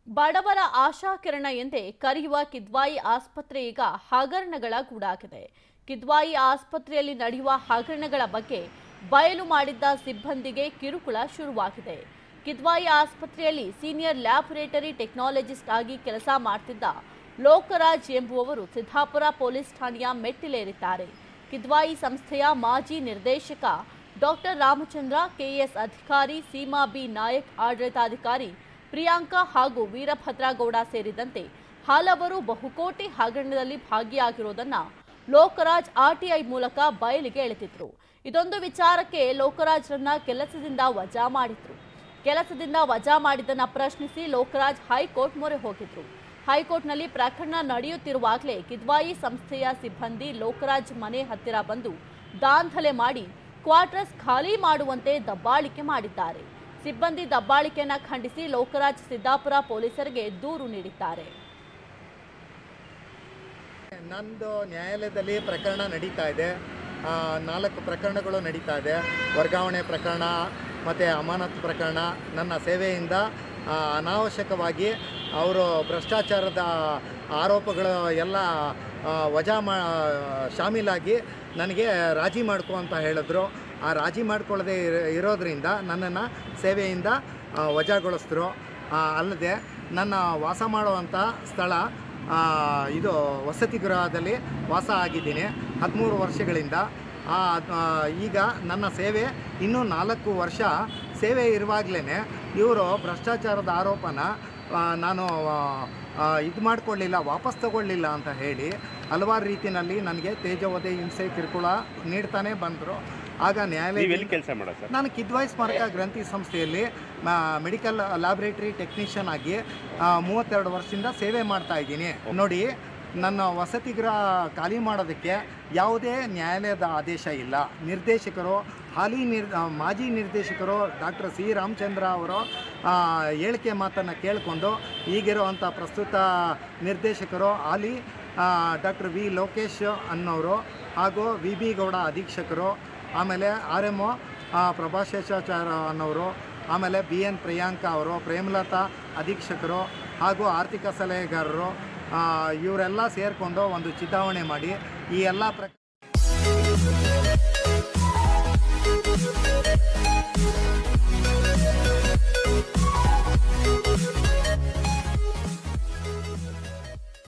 ಬಡವರ ಆಶಾಕಿರಣ ಎಂದೇ ಕರೆಯುವ ಕಿದ್ವಾಯಿ ಆಸ್ಪತ್ರೆ ಈಗ ಹಗರಣಗಳ ಗೂಡಾಗಿದೆ ಕಿದ್ವಾಯಿ ಆಸ್ಪತ್ರೆಯಲ್ಲಿ ನಡೆಯುವ ಹಗರಣಗಳ ಬಗ್ಗೆ ಬಯಲು ಮಾಡಿದ್ದ ಸಿಬ್ಬಂದಿಗೆ ಕಿರುಕುಳ ಶುರುವಾಗಿದೆ ಕಿದ್ವಾಯಿ ಆಸ್ಪತ್ರೆಯಲ್ಲಿ ಸೀನಿಯರ್ ಲ್ಯಾಬೊರೇಟರಿ ಟೆಕ್ನಾಲಜಿಸ್ಟ್ ಆಗಿ ಕೆಲಸ ಮಾಡ್ತಿದ್ದ ಲೋಕರಾಜ್ ಎಂಬುವವರು ಸಿದ್ದಾಪುರ ಪೊಲೀಸ್ ಠಾಣೆಯ ಮೆಟ್ಟಿಲೇರಿದ್ದಾರೆ ಕಿದ್ವಾಯಿ ಸಂಸ್ಥೆಯ ಮಾಜಿ ನಿರ್ದೇಶಕ ಡಾಕ್ಟರ್ ರಾಮಚಂದ್ರ ಕೆಎಸ್ ಅಧಿಕಾರಿ ಸೀಮಾ ಬಿ ನಾಯಕ್ ಆಡಳಿತಾಧಿಕಾರಿ ಪ್ರಿಯಾಂಕಾ ಹಾಗೂ ವೀರಭದ್ರಗೌಡ ಸೇರಿದಂತೆ ಹಲವರು ಬಹುಕೋಟಿ ಹಗರಣದಲ್ಲಿ ಭಾಗಿಯಾಗಿರುವುದನ್ನ ಲೋಕರಾಜ್ ಆರ್ಟಿಐ ಮೂಲಕ ಬಯಲಿಗೆ ಎಳೆದಿದ್ರು ಇದೊಂದು ವಿಚಾರಕ್ಕೆ ಲೋಕರಾಜ್ರನ್ನ ಕೆಲಸದಿಂದ ವಜಾ ಮಾಡಿದ್ರು ಕೆಲಸದಿಂದ ವಜಾ ಮಾಡಿದ್ದನ್ನ ಪ್ರಶ್ನಿಸಿ ಲೋಕರಾಜ್ ಹೈಕೋರ್ಟ್ ಮೊರೆ ಹೋಗಿದ್ರು ಹೈಕೋರ್ಟ್ನಲ್ಲಿ ಪ್ರಕರಣ ನಡೆಯುತ್ತಿರುವಾಗಲೇ ಕಿದ್ವಾಯಿ ಸಂಸ್ಥೆಯ ಸಿಬ್ಬಂದಿ ಲೋಕರಾಜ್ ಮನೆ ಹತ್ತಿರ ಬಂದು ದಾಂಧಲೆ ಮಾಡಿ ಕ್ವಾರ್ಟರ್ಸ್ ಖಾಲಿ ಮಾಡುವಂತೆ ದಬ್ಬಾಳಿಕೆ ಮಾಡಿದ್ದಾರೆ ಸಿಬ್ಬಂದಿ ದಬ್ಬಾಳಿಕೆಯನ್ನ ಖಂಡಿಸಿ ಲೋಕರಾಜ್ ಸಿದ್ದಾಪುರ ಪೊಲೀಸರಿಗೆ ದೂರು ನೀಡಿದ್ದಾರೆ ನಂದು ನ್ಯಾಯಾಲಯದಲ್ಲಿ ಪ್ರಕರಣ ನಡೀತಾ ಇದೆ ಆ, ನಾಲ್ಕು ಪ್ರಕರಣಗಳು ನಡೀತಾ ಇದೆ ವರ್ಗಾವಣೆ ಪ್ರಕರಣ ಮತ್ತು ಅಮಾನತು ಪ್ರಕರಣ ನನ್ನ ಸೇವೆಯಿಂದ ಆ, ಅನಾವಶ್ಯಕವಾಗಿ ಅವರು ಭ್ರಷ್ಟಾಚಾರದ ಆರೋಪಗಳು ಎಲ್ಲ ಆ, ವಜಾ ಮಾ ಶಾಮೀಲಾಗಿ ನನಗೆ ರಾಜಿ ಮಾಡ್ಕೊ ಅಂತ ಹೇಳಿದ್ರು ಆ ರಾಜಿ ಮಾಡ್ಕೊಳ್ಳದೆ ಇರ- ಇರೋದ್ರಿಂದ ನನ್ನನ್ನು ಸೇವೆಯಿಂದ ಆ, ವಜಾಗೊಳಿಸಿದ್ರು ಆ, ಅಲ್ಲದೆ ನನ್ನ ವಾಸ ಮಾಡುವಂಥ ಸ್ಥಳ ಆ, ಇದು ವಸತಿ ಗೃಹದಲ್ಲಿ ವಾಸ ಆಗಿದ್ದೀನಿ ಹದಿಮೂರು ವರ್ಷಗಳಿಂದ ಆ, ಆ, ಈಗ ನನ್ನ ಸೇವೆ ಇನ್ನೂ ನಾಲ್ಕು ವರ್ಷ ಸೇವೆ ಇರುವಾಗಲೇ ಇವರು ಭ್ರಷ್ಟಾಚಾರದ ಆರೋಪನ ಆ, ನಾನು ಇದು ಮಾಡಿಕೊಳ್ಳಿಲ್ಲ ವಾಪಸ್ ತಗೊಳ್ಳಿಲ್ಲ ಅಂತ ಹೇಳಿ ಹಲವಾರು ರೀತಿಯಲ್ಲಿ ನನಗೆ ತೇಜೋವಧೆ ಹಿಂಸೆ ಕಿರುಕುಳ ನೀಡ್ತಾನೆ ಬಂದರು ಆಗ ನ್ಯಾಯಾಲಯ ನೀವೆಲ್ಲಿ ಕೆಲಸ ಮಾಡೋದು ಸರ್ ನಾನು ಕಿದ್ವಾಯಿ ಸ್ಮಾರಕ ಗ್ರಂಥಿ ಸಂಸ್ಥೆಯಲ್ಲಿ ಮೆಡಿಕಲ್ ಲ್ಯಾಬೊರೇಟರಿ ಟೆಕ್ನಿಷಿಯನ್ ಆಗಿ ಆ, ಮೂವತ್ತೆರಡು ವರ್ಷದಿಂದ ಸೇವೆ ಮಾಡ್ತಾ ಇದ್ದೀನಿ ನೋಡಿ ನನ್ನ ವಸತಿ ಗೃಹ ಖಾಲಿ ಮಾಡೋದಕ್ಕೆ ಯಾವುದೇ ನ್ಯಾಯಾಲಯದ ಆದೇಶ ಇಲ್ಲ ನಿರ್ದೇಶಕರು ಹಾಲಿ ನಿರ್ ಆ, ಮಾಜಿ ನಿರ್ದೇಶಕರು ಡಾಕ್ಟರ್ ಸಿ ರಾಮಚಂದ್ರ ಅವರು ಆ, ಹೇಳಿಕೆ ಮಾತನ್ನು ಕೇಳಿಕೊಂಡು ಈಗಿರುವಂಥ ಪ್ರಸ್ತುತ ನಿರ್ದೇಶಕರು ಹಾಲಿ ಡಾಕ್ಟರ್ ವಿ ಲೋಕೇಶ್ ಅನ್ನೋರು ಹಾಗೂ ವಿ ಬಿ ಗೌಡ ಅಧೀಕ್ಷಕರು ಆಮೇಲೆ ಆರ್ ಎಮ್ ಒ ಪ್ರಭಾಶೇಷಾಚಾರ ಅನ್ನೋರು ಆಮೇಲೆ ಬಿ ಎನ್ ಪ್ರಿಯಾಂಕಾ ಅವರು ಪ್ರೇಮಲತಾ ಅಧೀಕ್ಷಕರು ಹಾಗೂ ಆರ್ಥಿಕ ಸಲಹೆಗಾರರು ಆ, ಇವರೆಲ್ಲ ಸೇರಿಕೊಂಡು ಒಂದು ಚಿತಾವಣೆ ಮಾಡಿ ಈ ಎಲ್ಲ ಪ್ರ